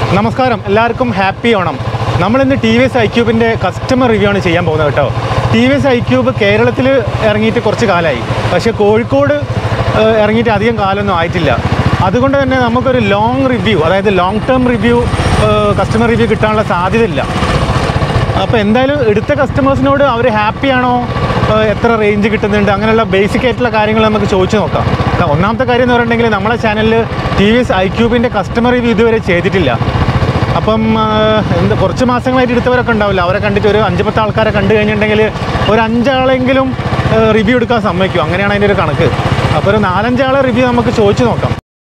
നമസ്കാരം എല്ലാവർക്കും ഹാപ്പി ഓണം നമ്മളിന്ന് ടി വി എസ് ഐ ക്യൂബിൻ്റെ കസ്റ്റമർ റിവ്യൂ ആണ് ചെയ്യാൻ പോകുന്നത് കേട്ടോ T V S iQube കേരളത്തിൽ ഇറങ്ങിയിട്ട് കുറച്ച് കാലമായി പക്ഷേ കോഴിക്കോട് ഏഹ്, ഇറങ്ങിയിട്ട് അധികം കാലമൊന്നും ആയിട്ടില്ല അതുകൊണ്ട് തന്നെ നമുക്കൊരു ലോങ് റിവ്യൂ അതായത് long term review customer review കിട്ടാനുള്ള സാധ്യതയില്ല അപ്പോൾ എന്തായാലും എടുത്ത കസ്റ്റമേഴ്സിനോട് അവർ ഹാപ്പിയാണോ എത്ര റേഞ്ച് കിട്ടുന്നുണ്ട് അങ്ങനെയുള്ള ബേസിക് ആയിട്ടുള്ള കാര്യങ്ങൾ നമുക്ക് ചോദിച്ചു നോക്കാം ക- ഒന്നാമത്തെ കാര്യം എന്ന് പറഞ്ഞിട്ടുണ്ടെങ്കിൽ നമ്മളെ ചാനലിൽ ടി വി എസ് ഐ ക്യൂബിൻ്റെ കസ്റ്റമർ റിവ്യൂ ഇതുവരെ ചെയ്തിട്ടില്ല അപ്പം ആ, എന്ത് കുറച്ച് മാസങ്ങളായിട്ട് എടുത്തവരൊക്കെ ഉണ്ടാവില്ല അവരെ കണ്ടിട്ട് ഒരു അഞ്ച് പത്ത് ആൾക്കാരെ കണ്ടു കഴിഞ്ഞിട്ടുണ്ടെങ്കിൽ ഒരു അഞ്ചാളെങ്കിലും റിവ്യൂ എടുക്കാൻ സമ്മതിക്കും അങ്ങനെയാണ് അതിൻ്റെ ഒരു കണക്ക് അപ്പോൾ ഒരു നാലഞ്ചാളെ റിവ്യൂ നമുക്ക് ചോദിച്ചു നോക്കാം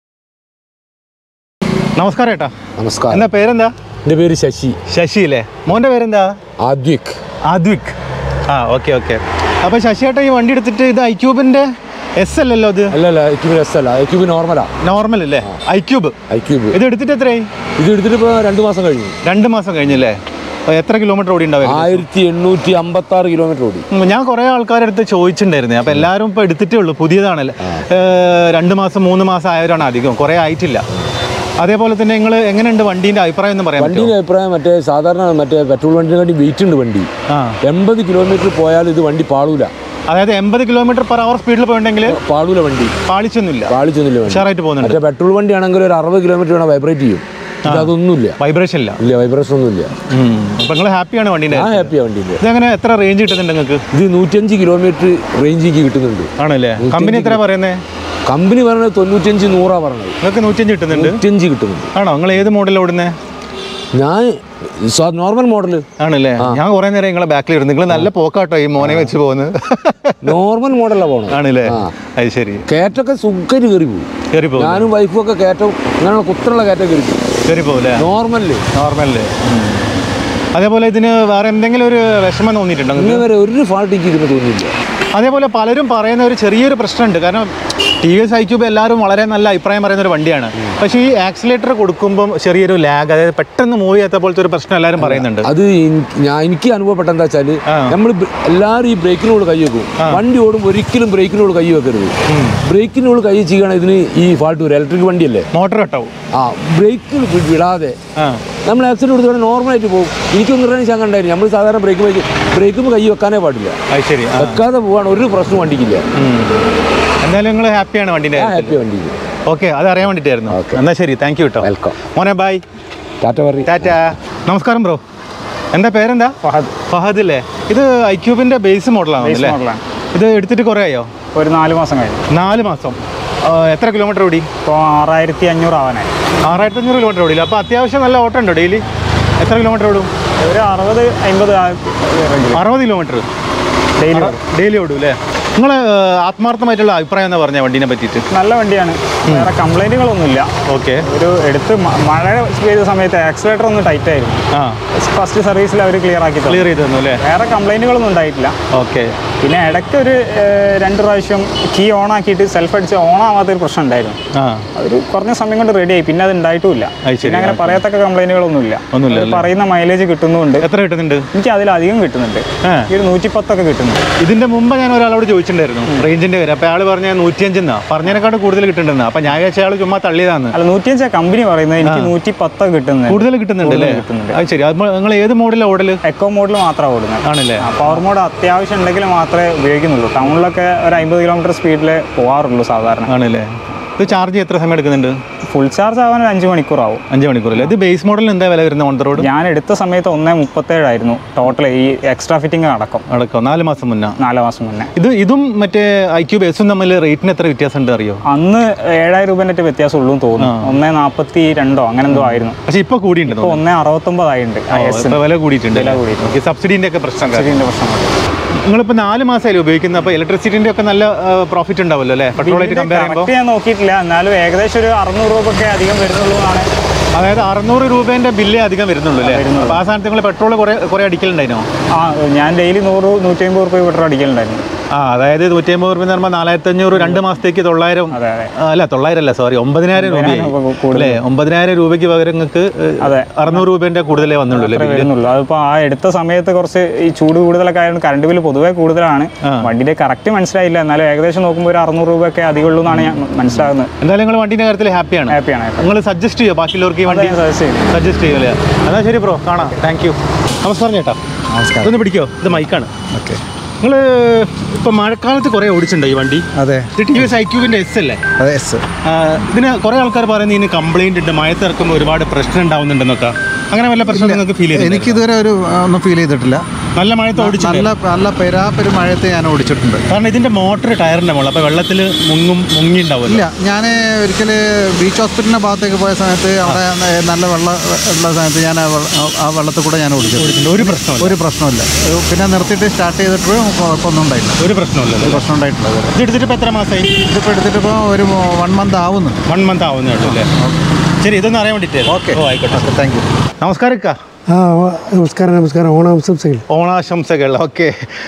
നമസ്കാരം ഏട്ടാ നമസ്കാരം എന്താ പേരെന്താ എൻ്റെ പേര് ശശി ശശി അല്ലേ മോൻ്റെ പേരെന്താ ആദ്വിക് ആദ്വിക് ആ ഓക്കെ ഓക്കെ അപ്പോൾ ശശിയേട്ടൻ ഈ വണ്ടി എടുത്തിട്ട് ഇത് ഐക്യൂബിൻ്റെ എസ് അല്ലല്ലോ ഇത് അല്ലല്ല ഐക്യൂബിന് എസ് അല്ല ഐക്യൂബ് നോർമലാ നോർമൽ അല്ലേ ഐക്യൂബ് ഐക്യൂബ് ഇത് എടുത്തിട്ട് എത്രയായി ഇത് എടുത്തിട്ട് ഇപ്പോൾ രണ്ട് മാസം കഴിഞ്ഞു രണ്ട് മാസം കഴിഞ്ഞല്ലേ അപ്പോൾ എത്ര കിലോമീറ്റർ ഓടി ഉണ്ടാവും ആയിരത്തി എണ്ണൂറ്റി അമ്പത്തി ആറ് കിലോമീറ്റർ ഓടി ഉം, ഞാൻ കുറേ ആൾക്കാരുടെ അടുത്ത് ചോദിച്ചിട്ടുണ്ടായിരുന്നേ അപ്പോൾ എല്ലാവരും ഇപ്പോൾ എടുത്തിട്ടേ ഉള്ളൂ പുതിയതാണല്ലേ ഏഹ്, രണ്ട് മാസം മൂന്ന് മാസം ആയവരാണ് അധികം കുറേ ആയിട്ടില്ല അതേപോലെ തന്നെ നിങ്ങൾ എങ്ങനെയുണ്ട് വണ്ടീൻ്റെ അഭിപ്രായം എന്ന് പറയാൻ പറ്റുമോ വണ്ടീൻ്റെ അഭിപ്രായം മറ്റേ സാധാരണ മറ്റേ പെട്രോൾ വണ്ടിനെക്കാട്ടി വെയിറ്റ് ഉണ്ട് വണ്ടി ആ എൺപത് കിലോമീറ്റർ പോയാൽ ഇത് വണ്ടി പാളൂല അതായത് എൺപത് കിലോമീറ്റർ പെർ അവർ സ്പീഡിൽ പോയിട്ടുണ്ടെങ്കിൽ പാളൂല വണ്ടി പാളിച്ചൊന്നുമില്ല പാളിച്ചൊന്നുമില്ല വണ്ടി ഉഷാറായിട്ട് പോകുന്നുണ്ട് മറ്റേ പെട്രോൾ വണ്ടി ആണെങ്കിൽ ഒരു അറുപത് കിലോമീറ്റർ വേണം വൈബ്രേറ്റ് ചെയ്യും ഇത് അതൊന്നുമില്ല വൈബ്രേഷൻ ഇല്ല ഇല്ല വൈബ്രേഷൻ ഒന്നുമില്ല അപ്പോൾ നിങ്ങൾ ഹാപ്പിയാണ് വണ്ടീൻ്റെ ഞാൻ ഹാപ്പിയാണ് വണ്ടീൻ്റെ ഇതെങ്ങനെ എത്ര റേഞ്ച് കിട്ടുന്നുണ്ട് നിങ്ങൾക്ക് ഇത് നൂറ്റഞ്ച് കിലോമീറ്റർ റേഞ്ചിക്ക് കിട്ടുന്നുണ്ട് ആണല്ലേ കമ്പനി എത്ര പറയുന്നത് കമ്പനി പറഞ്ഞത് തൊണ്ണൂറ്റഞ്ച് നൂറാ പറഞ്ഞത് നിങ്ങൾക്ക് നൂറ്റഞ്ച് കിട്ടുന്നുണ്ട് നൂറ്റഞ്ച് കിട്ടുന്നുണ്ട് ആണോ നിങ്ങൾ ഏത് മോഡൽ ഓടുന്നത് ഞാൻ നോർമൽ മോഡൽ ആണല്ലേ ഞാൻ കുറെ നേരം നിങ്ങളെ ബാക്കിൽ ഇരുന്നു നിങ്ങൾ നല്ല പോക്കാട്ടോ ഈ മോനെ വെച്ച് പോകുന്നത് നോർമൽ മോഡലാ പോണം ആണല്ലേ ആ. അത് ശരി കയറ്റൊക്കെ സുഖര് കയറി പോകും കയറി പോകും ഞാനും വൈഫും ഒക്കെ കയറ്റം ഇങ്ങനെയുള്ള കുത്തനുള്ള കയറ്റം കയറി പോകും കയറി പോകൂലേ നോർമല് നോർമല് അതേപോലെ ഇതിന് വേറെ എന്തെങ്കിലും ഒരു വിഷമം തോന്നിയിട്ടുണ്ടോ ഇന്ന് നിങ്ങൾക്ക് വരെ ഒരു ഫാൾട്ട് എനിക്ക് ഇതിന് തോന്നിയില്ല അതേപോലെ പലരും പറയുന്ന ഒരു ചെറിയൊരു പ്രശ്നമുണ്ട് കാരണം ടി വി എസ് ഐക്യൂബ് എല്ലാവരും വളരെ നല്ല അഭിപ്രായം പറയുന്ന ഒരു വണ്ടിയാണ് പക്ഷേ ഈ ആക്സിലേറ്റർ കൊടുക്കുമ്പോൾ ചെറിയൊരു ലാഗ് അതായത് പെട്ടെന്ന് മൂവ് ചെയ്യാത്ത പോലത്തെ ഒരു പ്രശ്നം എല്ലാവരും പറയുന്നുണ്ട് അത് എനിക്ക് ഞാൻ എനിക്ക് അനുഭവപ്പെട്ട എന്താ വെച്ചാല് ആ. നമ്മൾ എല്ലാവരും ഈ ബ്രേക്കിനോട് കൈ വെക്കും വണ്ടി ഓടും ഒരിക്കലും ബ്രേക്കിനോട് കൈ വെക്കരുത് ബ്രേക്കിനോട് കൈ ചെയ്യുകയാണ് ഇതിന് ഈ ഫാൾട്ട് വരും ഇലക്ട്രിക് വണ്ടിയല്ലേ മോട്ടർ കട്ടാവും ആ ബ്രേക്ക് വിടാതെ ആ നമ്മൾ ആക്സിഡന്റ് കൊടുത്തോടെ നോർമലായിട്ട് പോകും എനിക്കൊന്നും പ്രാവശ്യം ഞാൻ കണ്ടായിരുന്നു നമ്മൾ സാധാരണ ബ്രേക്ക് ബൈക്ക് ബ്രേക്കുമ്പോൾ കൈ വെക്കാനേ പാടില്ല അത് ശരി ആ വെക്കാതെ പോവാണ് ഒരു പ്രശ്നം വണ്ടിക്കില്ല ഉം. എന്തായാലും നിങ്ങൾ ഹാപ്പിയാണ് വണ്ടിൻ്റെ ഞാൻ ഹാപ്പി വണ്ടിക്ക് ഓക്കെ അത് അറിയാൻ വേണ്ടിയിട്ടായിരുന്നു Okay. എന്നാൽ ശരി താങ്ക് യു കേട്ടോ വെൽക്കം മോനെ ബായ് ടാറ്റ പറയും ടാറ്റ നമസ്കാരം ബ്രോ എന്താ പേരെന്താ ഫഹദ് ഫഹദ് അല്ലേ ഇത് ഐക്യൂബിൻ്റെ ബേസ് മോഡലാണ് ബേസ് അല്ലേ മോഡലാണ് ഇത് എടുത്തിട്ട് കുറേ ആയോ ഒരു നാല് മാസം കഴിഞ്ഞു നാല് മാസം ആ, എത്ര കിലോമീറ്റർ ഓടി ഇപ്പോൾ ആറായിരത്തി അഞ്ഞൂറ് ആവാനായി ആറായിരത്തി അഞ്ഞൂറ് കിലോമീറ്റർ ഓടിയില്ല അപ്പോൾ അത്യാവശ്യം നല്ല ഓട്ടം ഉണ്ടോ ഡെയിലി എത്ര കിലോമീറ്റർ ഓടും ഒരു അറുപത് അമ്പത് അറുപത് കിലോമീറ്റർ ഡെയിലി ഡെയിലി ഓടും അല്ലേ നിങ്ങൾ ആത്മാർത്ഥമായിട്ടുള്ള അഭിപ്രായം എന്താ പറഞ്ഞ വണ്ടീനെ പറ്റിയിട്ട് നല്ല വണ്ടിയാണ് വേറെ കംപ്ലൈൻറ്റുകളൊന്നുമില്ല ഓക്കെ ഒരു എടുത്ത് മ- മഴ പെയ്ത സമയത്ത് ആക്സിലേറ്റർ ഒന്ന് ടൈറ്റ് ആയിരുന്നു ആ ഫസ്റ്റ് സർവീസിൽ അവർ ക്ലിയർ ആക്കി തന്നു ക്ലിയർ ചെയ്ത് തന്നു അല്ലേ വേറെ കംപ്ലൈൻറ്റുകളൊന്നും ഉണ്ടായിട്ടില്ല ഓക്കെ പിന്നെ ഇടയ്ക്ക് ഒരു ഏഹ്, രണ്ട് പ്രാവശ്യം കീ ഓൺ ആക്കിയിട്ട് സെൽഫ് അടിച്ച് ഓൺ ആവാത്തൊരു പ്രശ്നം ഉണ്ടായിരുന്നു ആ അതൊരു കുറഞ്ഞ സമയം കൊണ്ട് റെഡി ആയി പിന്നെ അത് ഉണ്ടായിട്ടുമില്ല അത് ശരി, പിന്നെ അങ്ങനെ പറയത്തക്ക കംപ്ലൈൻറ്റുകളൊന്നുമില്ല ഒന്നുമില്ല അത് പറയുന്ന മൈലേജ് കിട്ടുന്നുമുണ്ട് എത്ര കിട്ടുന്നുണ്ട് എനിക്ക് അതിലധികം കിട്ടുന്നുണ്ട് ആ. ഈ ഒരു നൂറ്റിപ്പത്തൊക്കെ കിട്ടുന്നുണ്ട് ഇതിന്റെ മുമ്പ് ഞാൻ ഒരാളോട് ചോദിച്ചിട്ടുണ്ടായിരുന്നു റേഞ്ചിന്റെ പേര് അപ്പോൾ അയാൾ പറഞ്ഞ നൂറ്റിയഞ്ചെന്നാ പറഞ്ഞതിനെക്കാട്ടും കൂടുതൽ കിട്ടുന്നുണ്ടെന്നാ അപ്പോൾ ഞാൻ വിചാരിച്ച അയാൾ ചുമ്മാ തള്ളിയതാന്ന് അല്ല നൂറ്റിയഞ്ചാ കമ്പനി പറയുന്നത് എനിക്ക് നൂറ്റി പത്ത് കിട്ടുന്നത് കൂടുതൽ കിട്ടുന്നുണ്ട് അല്ലേ കിട്ടുന്നുണ്ട്. അത് ശരി അത് നിങ്ങൾ ഏത് മോഡലാണ് ഓടല് എക്കോ മോഡിൽ മാത്രമാണ് ഓടുന്നത് ആണല്ലേ പവർ മോഡ് അത്യാവശ്യം ഉണ്ടെങ്കിൽ മാത്രമേ ഉപയോഗിക്കുന്നുള്ളൂ ടൗണിലൊക്കെ ഒരു അമ്പത് കിലോമീറ്റർ സ്പീഡിൽ പോകാറുള്ളൂ സാധാരണ ആണല്ലേ ഇത് ചാർജ് എത്ര സമയം എടുക്കുന്നുണ്ട് ഫുൾ ചാർജ് ആവാൻ ഒരു അഞ്ച് മണിക്കൂറാവും അഞ്ച് മണിക്കൂറല്ലേ ഇത് ബേസ് മോഡലിന് എന്താ വില വരുന്നത് ഓൺ ദ റോഡ് ഞാൻ എടുത്ത സമയത്ത് ഒന്നേ മുപ്പത്തേഴായിരുന്നു ടോട്ടൽ ഈ എക്സ്ട്രാ ഫിറ്റിംഗ് അടക്കം അടക്കം നാല് മാസം മുന്നേ നാല് മാസം മുന്നേ ഇത് ഇതും മറ്റേ ഐ ക്യൂ ബേസും തമ്മിൽ റേറ്റിന് എത്ര വ്യത്യാസം ഉണ്ട് അറിയോ അന്ന് ഏഴായിരം രൂപേൻ്റെ വ്യത്യാസം ഉള്ളൂ എന്ന് തോന്നുന്നു ഒന്നേ നാൽപ്പത്തി രണ്ടോ അങ്ങനെ എന്തോ ആയിരുന്നു പക്ഷെ ഇപ്പൊ കൂടിയുണ്ട് ഇപ്പോൾ ഒന്നേ അറുപത്തൊമ്പതായിട്ടുണ്ട് ഇപ്പൊ വില കൂടിയിട്ടുണ്ട് വില കൂടിയിട്ടുണ്ട്. ഈ സബ്സിഡിന്റെ ഒക്കെ പ്രശ്നം കാരണം. ഇതിൻ്റെ പ്രശ്നം നിങ്ങളിപ്പോ നാല് മാസമായാലും ഉപയോഗിക്കുന്നത് അപ്പോൾ ഇലക്ട്രിസിറ്റിന്റെ ഒക്കെ നല്ല പ്രോഫിറ്റ് ഉണ്ടാവുമല്ലോ അല്ലേ പെട്രോൾ ആയിട്ട് കമ്പയർ ചെയ്യുമ്പോൾ കറക്റ്റ് ഞാൻ നോക്കിയിട്ടില്ല എന്നാലും ഏകദേശം ഒരു അറുന്നൂറ് രൂപ ഒക്കെ അധികം വരുന്നുള്ളൂ എന്നാണ് അതായത് അറുന്നൂറ് രൂപേന്റെ ബില്ലേ അധികം വരുന്നുള്ളൂ അല്ലേ വരുന്നുള്ളൂ. അപ്പോൾ ആ സാധനത്ത് നിങ്ങൾ പെട്രോൾ കുറെ കുറെ അടിക്കലുണ്ടായിരുന്നോ ആ ഞാൻ ഡെയിലി നൂറ് നൂറ്റി അമ്പത് റുപ്യ പെട്രോൾ അടിക്കലുണ്ടായിരുന്നു ആ അതായത് നൂറ്റി അമ്പത് രൂപ എന്ന് പറയുമ്പോൾ നാലായിരത്തി അഞ്ഞൂറ് രണ്ട് മാസത്തേക്ക് തൊള്ളായിരം അതെ അതെ ആ, അല്ല തൊള്ളായിരം അല്ല സോറി ഒമ്പതിനായിരം രൂപയായി രൂപ കൂടുതൽ. അല്ലേ ഒമ്പതിനായിരം രൂപയ്ക്ക് പകരം നിങ്ങൾക്ക് അതെ. അറുന്നൂറ് രൂപേന്റെ കൂടുതലേ വന്നുള്ളൂ അല്ലേ അത്രേ ബില്ല്? വരുന്നുള്ളൂ അതിപ്പോൾ ആ എടുത്ത സമയത്ത് കുറച്ച് ഈ ചൂട് കൂടുതലൊക്കെ ആയതുകൊണ്ട് കറണ്ട് ബില്ല് പൊതുവേ കൂടുതലാണ് വണ്ടിയുടെ കറക്റ്റ് മനസ്സിലായില്ല എന്നാലും ഏകദേശം നോക്കുമ്പോൾ ഒരു അറുന്നൂറ് രൂപയൊക്കെ അധികമുള്ളൂ എന്നാണ് ഞാൻ മനസ്സിലാകുന്നത് എന്തായാലും നിങ്ങൾ വണ്ടിന്റെ കാര്യത്തിൽ ഹാപ്പിയാണ് ഹാപ്പിയാണ് ഹാപ്പി നിങ്ങൾ സജസ്റ്റ് ചെയ്യോ ബാക്കിയുള്ളവർക്ക് ഈ വണ്ടി ഞാൻ സജസ്റ്റ് ചെയ്യും സജസ്റ്റ് ചെയ്യൂലേ എന്നാ ശരി ബ്രോ കാണാം താങ്ക് യു നമസ്കാരം ചേട്ടാ നമസ്കാരം ഇതൊന്ന് പിടിക്കോ ഇത് മൈക്കാണ് ഓക്കെ നിങ്ങൾ ഇപ്പം മഴക്കാലത്ത് കുറേ ഓടിച്ചിട്ടുണ്ടോ ഈ വണ്ടി അതെ ഇത് ടി വി എസ് ഐക്യൂബിൻ്റെ എസ് അല്ലേ അതെ എസ് ആ, ഇതിന് കുറേ ആൾക്കാർ പറയുന്നത് ഇതിന് കംപ്ലൈൻറ്റ് ഉണ്ട് മഴത്ത് ഇറക്കുമ്പോൾ ഒരുപാട് പ്രശ്നം ഉണ്ടാവുന്നുണ്ടെന്നൊക്കെ അങ്ങനെ വല്ല പ്രശ്നം നിങ്ങൾക്ക് ഫീൽ ചെയ്തു എനിക്കിതുവരെ ഒരു ആ, ഒന്നും ഫീൽ ചെയ്തിട്ടില്ല നല്ല മഴത്ത് ഓടിച്ചിട്ടില്ല നല്ല നല്ല പെരാപ്പെരു മഴയത്ത് ഞാൻ ഓടിച്ചിട്ടുണ്ട് കാരണം ഇതിന്റെ മോട്ടർ ടയറിന്റെ മുകളിൽ അപ്പോൾ വെള്ളത്തിൽ മുങ്ങും മുങ്ങി ഉണ്ടാവില്ല ഇല്ല ഞാൻ ഒരിക്കൽ ബീച്ച് ഹോസ്പിറ്റലിൻ്റെ ഭാഗത്തേക്ക് പോയ സമയത്ത് അവിടെ നല്ല വെള്ളം ഉള്ള സമയത്ത് ഞാൻ ആ വെള്ള- ആ വെള്ളത്തിൽ കൂടെ ഞാൻ ഓടിച്ചിട്ടുണ്ട് ഒരു പ്രശ്നമില്ല ഒരു പ്രശ്നമില്ല പിന്നെ നിർത്തിയിട്ട് സ്റ്റാർട്ട് ചെയ്തിട്ട് കുഴപ്പമൊന്നും ഉണ്ടായില്ല ഒരു പ്രശ്നമില്ല ഒരു പ്രശ്നം ഉണ്ടായിട്ടില്ല ഇതുവരെ. ഇത് എടുത്തിട്ട് ഇപ്പോൾ എത്ര മാസമായി ഇതിപ്പോൾ എടുത്തിട്ട് ഇപ്പോൾ ഒരു വൺ മന്ത് ആവുന്നു വൺ മന്ത് ആവുന്നേ ഉള്ളൂ അല്ലേ ശരി ഇതൊന്ന് അറിയാൻ വേണ്ടിയിട്ട് ഓക്കെ ഓ ആയിക്കോട്ടെ താങ്ക് യു നമസ്കാരം ഇക്ക ആ ഓ- നമസ്കാരം നമസ്കാരം ഓണാശംസകൾ ഓണാശംസകൾ ഓക്കെ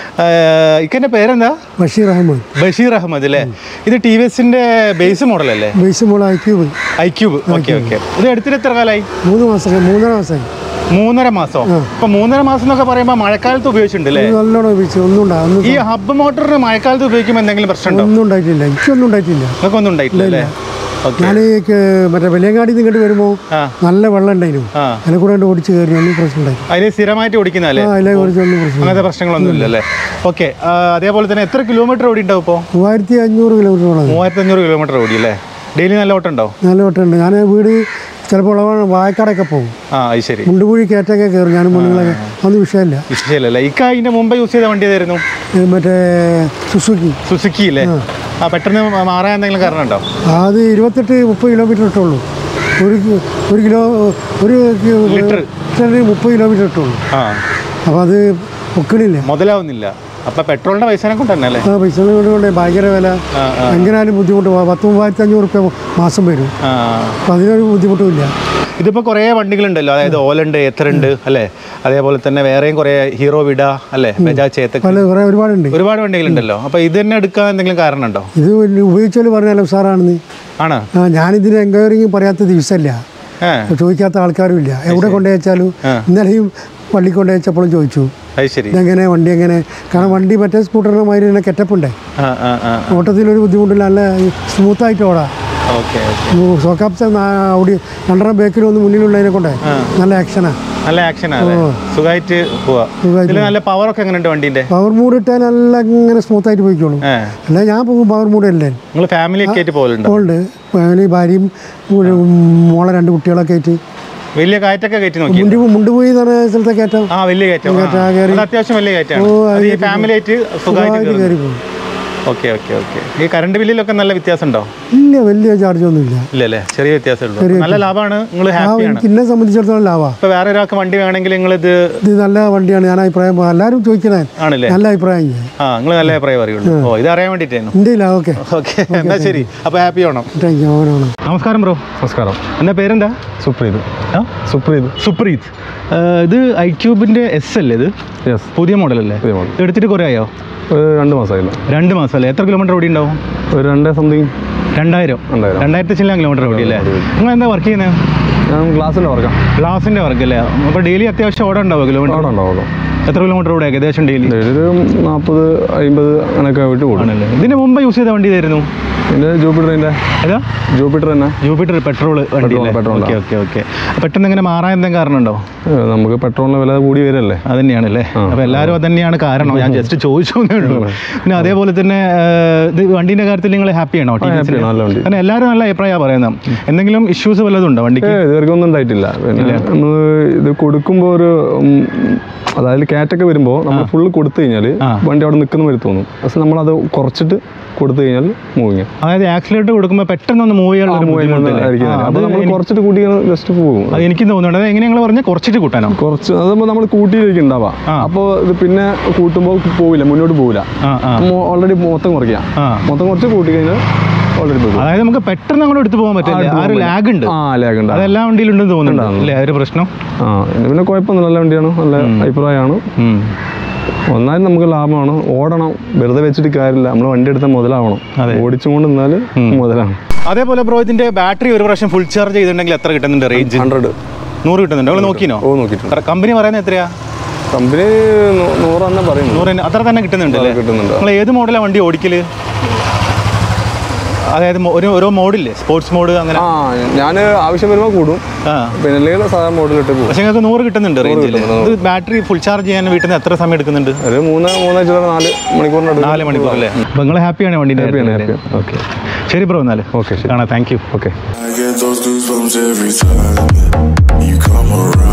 ഇക്കൻ്റെ പേരെന്താ ബഷീർ അഹമ്മദ് ബഷീർ അഹമ്മദ് അല്ലേ ഇത് ടി വി എസിന്റെ ബേസ് മോഡലല്ലേ ബേസ് മോൾ iQube iQube okay okay ഇത് എടുത്തിട്ട് എത്ര കാലമായി മൂന്ന് മാസം മൂന്നര മാസമായി മൂന്നര മാസം ഇപ്പൊ മൂന്നര മാസം എന്നൊക്കെ പറയുമ്പോൾ മഴക്കാലത്ത് ഉപയോഗിച്ചിട്ടുണ്ട് അല്ലേ ഇത് നല്ലോണം ഉപയോഗിച്ചു ഒന്നും ഉണ്ടാ ഒന്നും ഈ ഹബ്ബ് മോട്ടറിന് മഴക്കാലത്ത് ഉപയോഗിക്കുമ്പോൾ എന്തെങ്കിലും പ്രശ്നമുണ്ടോ ഒന്നും ഉണ്ടായിട്ടില്ല എനിക്കൊന്നും ഉണ്ടായിട്ടില്ല നിങ്ങൾക്ക് ഒന്നും ഉണ്ടായിട്ടില്ല അല്ലേ ഓക്കെ ഞാൻ ഈ ക- മറ്റേ വെളിയങ്ങാടി നിന്ന് ഇങ്ങോട്ട് വരുമ്പോൾ ആ. നല്ല വെള്ളം ഉണ്ടായിരുന്നു ആ അതിനെ കൂടെ കണ്ട് ഓടിച്ച് കയറി ഒന്നും പ്രശ്നം ഉണ്ടായി അതിന് സ്ഥിരമായിട്ട് ഓടിക്കുന്നതല്ലേ ആ അതിലെ ഓടിച്ച് ഒന്നും പ്രശ്നം അങ്ങനത്തെ പ്രശ്നങ്ങളൊന്നും ഇല്ലല്ലേ ഓക്കെ അതേപോലെ തന്നെ എത്ര കിലോമീറ്റർ ഓടി ഉണ്ടാവും ഇപ്പോൾ മൂവായിരത്തി അഞ്ഞൂറ് കിലോമീറ്ററോളം മൂവായിരത്തി അഞ്ഞൂറ് കിലോമീറ്റർ ഓടി അല്ലേ ഡെയിലി നല്ല ഓട്ടം ഉണ്ടാവും നല്ല വട്ടമുണ്ട് ഞാൻ വീട് ചിലപ്പോൾ വായക്കാടൊക്കെ പോകും ആ അത് ശരി മുണ്ടുപുഴി കയറ്റൊക്കെ കയറും ഞാൻ മുന്നുകളൊക്കെ ഒന്നും വിഷയമില്ല വിഷയമല്ലേ ഇക്ക അതിന്റെ മുമ്പ് യൂസ് ചെയ്ത വണ്ടി ഏതായിരുന്നു ഇത് മറ്റേ സുസുക്കി സുസുക്കി അല്ലേ ആ പെട്ടെന്ന് മാറാൻ എന്തെങ്കിലും കാരണം ഉണ്ടോ അത് ഇരുപത്തെട്ട് മുപ്പത് കിലോമീറ്റർ ഇട്ടുള്ളൂ ഒരു കി- ഒരു കിലോ ഒരു കി- ലിറ്ററിന് മുപ്പത് കിലോമീറ്റർ ഇട്ടുള്ളൂ ആ അപ്പോൾ അത് പൊക്കണില്ല മുതലാവുന്നില്ല അപ്പൊ പെട്രോളിന്റെ പൈസനെ കൊണ്ട് തന്നെ അല്ലേ ആ പൈസ കൊണ്ട് ഭയങ്കര വില ആ, എങ്ങനെയാലും ബുദ്ധിമുട്ട് പ- പത്ത് മൂവായിരത്തി അഞ്ഞൂറ് റുപ്യ മാസം വരും ആ അപ്പോൾ അതിനൊരു ബുദ്ധിമുട്ടുമില്ല ഇതിപ്പോ കുറേ വണ്ടികളുണ്ടല്ലോ അതായത് ഓലുണ്ട് എത്തറുണ്ട് അല്ലേ അതേപോലെ തന്നെ വേറെയും കുറേ ഹീറോ വിഡ അല്ലേ ബജാജ് ചേത്തക്ക് പല കുറേ ഒരുപാടുണ്ട് ഒരുപാട് വണ്ടികളുണ്ടല്ലോ അപ്പൊ ഇത് തന്നെ എടുക്കാൻ എന്തെങ്കിലും കാരണം ഉണ്ടോ ഇത് വലിയ ഉപയോഗിച്ചാൽ പറഞ്ഞാലും സാറാണെന്ന് ആണ് ആ ഞാനിതിന് എൻക്വയറിങ് പറയാത്ത ദിവസമല്ല ഏ ചോദിക്കാത്ത ആൾക്കാരും ഇല്ല എവിടെ കൊണ്ടുവച്ചാലും ഇന്നലെയും പള്ളി കൊണ്ടുവച്ചപ്പോഴും ചോദിച്ചു അത് ശരി ഇതെങ്ങനെ വണ്ടി എങ്ങനെ കാരണം വണ്ടി മറ്റേ സ്കൂട്ടറിൻ്റെ മാതിരി തന്നെ കെറ്റപ്പുണ്ടേ ആ ആ ആ ഓട്ടത്തിലൊരു ബുദ്ധിമുട്ടില്ല നല്ല സ്മൂത്തായിട്ട് ഓടാം ഓക്കെ ഓക്കെ സോക്കാപ്സ് ഓടി രണ്ടെണ്ണം ബേക്കിൽ ഒന്ന് മുന്നിലുള്ളതിനെ കൊണ്ടേ നല്ല ആക്ഷനാണ് നല്ല ആക്ഷൻ അല്ലേ സുഖമായിട്ട് പോവാ സുഖായിട്ട് ഇതിൽ നല്ല പവർ ഒക്കെ എങ്ങനെയുണ്ട് വണ്ടിന്റെ പവർ മൂഡ് ഇട്ടാൽ നല്ല ഇങ്ങനെ സ്മൂത്തായിട്ട് പോയിക്കോളും ഏ അല്ല ഞാൻ പോകും പവർ മൂഡ് അല്ലേ നിങ്ങൾ ഫാമിലി ഒക്കെ ആയിട്ട് പോകലുണ്ടോ ഉണ്ട് ഫാമിലി ഭാര്യയും ഒരു മോളെ രണ്ട് കുട്ടികളൊക്കെ ആയിട്ട് വലിയ കയറ്റൊക്കെ കയറ്റി നോക്കി മുണ്ടി മുണ്ടുപോയി എന്ന് പറഞ്ഞ സ്ഥലത്തെ കയറ്റം ആ വലിയ കയറ്റം ആ. ആ, കയറി. അത് അത്യാവശ്യം വലിയ കയറ്റാണ് ഓ, അത് ഈ ഫാമിലി ആയിട്ട് സുഖമായിട്ട് സുഖമായിട്ട് കയറി പോകും ഓക്കെ ഓക്കെ ഓക്കെ ഈ കറണ്ട് ബില്ലിലൊക്കെ നല്ല വ്യത്യാസം ഉണ്ടോ ഇല്ല വലിയ ചാർജ് ഒന്നുമില്ല ഇല്ല അല്ലേ ചെറിയ വ്യത്യാസമേ ഉള്ളൂ നല്ല ലാഭമാണ് നിങ്ങൾ ആ ഹാപ്പിയാണ് എനിക്ക് എന്നെ സംബന്ധിച്ചിടത്തോളം ലാഭാ ഇപ്പൊ വേറെ ഒരാൾക്ക് വണ്ടി വേണമെങ്കിൽ നിങ്ങൾ ഇത് ഇത് നല്ല വണ്ടിയാണ് ഞാൻ അഭിപ്രായം പറ- എല്ലാവരും ചോദിക്കണേ ആണല്ലേ നല്ല അഭിപ്രായം ഞാൻ ആ നിങ്ങൾ നല്ല അഭിപ്രായം പറയുള്ളൂ ഓ ഇത് അറിയാൻ വേണ്ടിയിട്ടായിരുന്നു എൻ്റെ ഇല്ല ഓക്കെ ഓക്കെ എന്നാ ശരി അപ്പൊ ഹാപ്പി ആവണം താങ്ക് യു ഓണാണ് നമസ്കാരം ബ്രോ നമസ്കാരം എന്നാ പേരെന്താ സുപ്രീത് ആ സുപ്രീത് സുപ്രീത് ആ, ഇത് ഐ ക്യൂബിന്റെ എസ് അല്ലേ ഇത് യെസ് പുതിയ മോഡലല്ലേ പുതിയ model. ഇത് എടുത്തിട്ട് കുറേ ആയോ ഒരു രണ്ട് മാസമായില്ല രണ്ട് മാസം അല്ലേ എത്ര കിലോമീറ്റർ ഓടി ഉണ്ടാവും ഒരു രണ്ട് സംതിങ് രണ്ടായിരം രണ്ടായിരം. രണ്ടായിരത്തി ചില്ല കിലോമീറ്റർ ഓടി അല്ലേ നിങ്ങൾ എന്താ വർക്ക് ചെയ്യുന്നത് ഞാൻ ക്ലാസ്സിൻ്റെ വർക്കാം ഗ്ലാസിന്റെ വർക്ക് അല്ലേ അപ്പോൾ ഡെയിലി അത്യാവശ്യം ഓട ഉണ്ടാവും കിലോമീറ്റർ അവിടെ ഉണ്ടാവുള്ളൂ എത്ര കിലോമീറ്റർ ഓടും ഏകദേശം ഡെയിലി ഒരു നാൽപ്പത് അമ്പത് അങ്ങനെയൊക്കെ വിട്ട് കൂടും ആണല്ലേ ഇതിന് മുമ്പ് യൂസ് ചെയ്ത വണ്ടി ഇതായിരുന്നു പിന്നെ ജൂപ്പിറ്ററിൻ്റെ ഏതാ ജൂപ്പിറ്റർ തന്നെ ജൂപ്പിറ്റർ പെട്രോൾ വണ്ടി Petrol, petrol okay okay okay പെട്ടെന്ന് ഇങ്ങനെ മാറാൻ എന്തെങ്കിലും കാരണം ഉണ്ടോ ഏ, നമുക്ക് പെട്രോളിന് വില കൂടി വരല്ലേ അത് തന്നെയാണല്ലേ അപ്പോൾ എല്ലാവരും അത് തന്നെയാണ് കാരണം ഞാൻ ജസ്റ്റ് ചോദിച്ചു എന്നേ ഉള്ളൂ പിന്നെ അതേപോലെ തന്നെ ആ, ഇത് വണ്ടീൻ്റെ കാര്യത്തിൽ നിങ്ങൾ ഹാപ്പി ആണോ happy ആണ്, നല്ല വണ്ടി. കാരണം എല്ലാവരും നല്ല അഭിപ്രായമാണ് പറയുന്നത് എന്തെങ്കിലും ഇഷ്യൂസ് വല്ലതും ഉണ്ടോ വണ്ടിക്ക് ഏ ഇതുവരെയ്ക്കും ഒന്നും ഉണ്ടായിട്ടില്ല പിന്നെ നമ്മൾ ഇത് കൊടുക്കുമ്പോൾ ഒരു ഉം, അതായത് കാറ്റൊക്കെ വരുമ്പോൾ നമ്മൾ ഫുള്ള് കൊടുത്തു കഴിഞ്ഞാൽ ആ. വണ്ടി അവിടെ നിൽക്കുന്ന വരെ തോന്നും പക്ഷെ നമ്മളത് കുറച്ചിട്ട് കൊടുത്തു കഴിഞ്ഞാൽ മൂവിങ് അതായത് ആക്സിലേറ്റർ കൊടുക്കുമ്പോൾ പെട്ടെന്ന് ഒന്ന് മൂവ് ചെയ്യാനുള്ള ഒരു ബുദ്ധിമുട്ടില്ലേ? ആ, അത് അപ്പോൾ നമ്മൾ എനിക്ക് കുറച്ചിട്ട് കൂട്ടി ജസ്റ്റ് പോകും അത് എനിക്കും തോന്നുന്നുണ്ട് അത് എങ്ങനെ നിങ്ങൾ പറഞ്ഞാൽ കുറച്ചിട്ട് കൂട്ടാനോ കുറച്ച് അതുമ്പോൾ നമ്മൾ കൂട്ടിയിലേക്ക് ഉണ്ടാവാം ആ. അപ്പോൾ ഇത് പിന്നെ കൂട്ടുമ്പോൾ പോവില്ല മുന്നോട്ട് പോവില്ല ആ ആ ഓൾറെഡി മൊത്തം കുറയ്ക്കാം ആ മൊത്തം കുറച്ച് കൂട്ടി കഴിഞ്ഞാൽ ഓൾറെഡി പോകും അതായത് നമുക്ക് പെട്ടെന്ന് അങ്ങോട്ട് എടുത്തു പോകാൻ പറ്റില്ല ആ ഒരു ലാഗ് ഉണ്ട് ആ ലാഗ് ഉണ്ട് അതെല്ലാ വണ്ടിയിലുണ്ടെന്ന് തോന്നുന്നുണ്ട് അല്ലേ ആ ഒരു പ്രശ്നം ആ ഇത് പിന്നെ കുഴപ്പമൊന്നും നല്ല വണ്ടിയാണ് നല്ല അഭിപ്രായമാണ് ഉം. ഒന്നാമത് നമുക്ക് ലാഭമാണ് ഓടണം വെറുതെ വെച്ചിട്ട് കാര്യമില്ല നമ്മൾ വണ്ടി എടുത്താൽ മുതലാവണം ഓടിച്ചുകൊണ്ട് നിന്നാൽ മുതലാണ് അതേപോലെ ബ്രോ ഇതിന്റെ ബാറ്ററി ഒരു പ്രാവശ്യം ഫുൾ ചാർജ് ചെയ്തിട്ടുണ്ടെങ്കിൽ എത്ര കിട്ടുന്നുണ്ട് റേഞ്ച് ഹൺഡ്രഡ് നൂറ് കിട്ടുന്നുണ്ട് നിങ്ങൾ നോക്കിനോ ഓ നോക്കിയിട്ടുണ്ട് കമ്പനി പറയുന്നത് എത്രയാ കമ്പനി നൂറ് തന്നെ പറയുന്നു നൂറ് തന്നെ- അത്ര തന്നെ കിട്ടുന്നുണ്ട് അല്ലേ കിട്ടുന്നുണ്ട് നിങ്ങൾ ഏത് മോഡലാണ് വണ്ടി ഓടിക്കല് അതായത് മോ- ഒരു ഓരോ മോഡില്ലേ സ്പോർട്സ് മോഡ് അങ്ങനെ ആ ഞാൻ ആവശ്യം വരുമ്പോൾ കൂടും ആ പിന്നെ അല്ലെങ്കിൽ സാധാരണ മോഡലിട്ട് പോകും പക്ഷെ നിങ്ങൾക്ക് നൂറ് കിട്ടുന്നുണ്ട് റേഞ്ചിൽ കിട്ടുന്നുണ്ട്. ഇത് ബാറ്ററി ഫുൾ ചാർജ് ചെയ്യാൻ വീട്ടിൽ നിന്ന് എത്ര സമയം എടുക്കുന്നുണ്ട് ഒരു മൂന്ന് മൂന്ന് ചില നാല് മണിക്കൂറിനടുത്ത് നാല് മണിക്കൂർ അല്ലേ അപ്പൊ നിങ്ങൾ ഹാപ്പിയാണ് വണ്ടിന്റെ ഹാപ്പിയാണ് കാര്യത്തില്? ഹാപ്പിയാണ് ഓക്കെ ശരി ബ്രോ എന്നാല് ഓക്കെ ശരി കാണാം thank you okay I get those goosebumps every time you come around.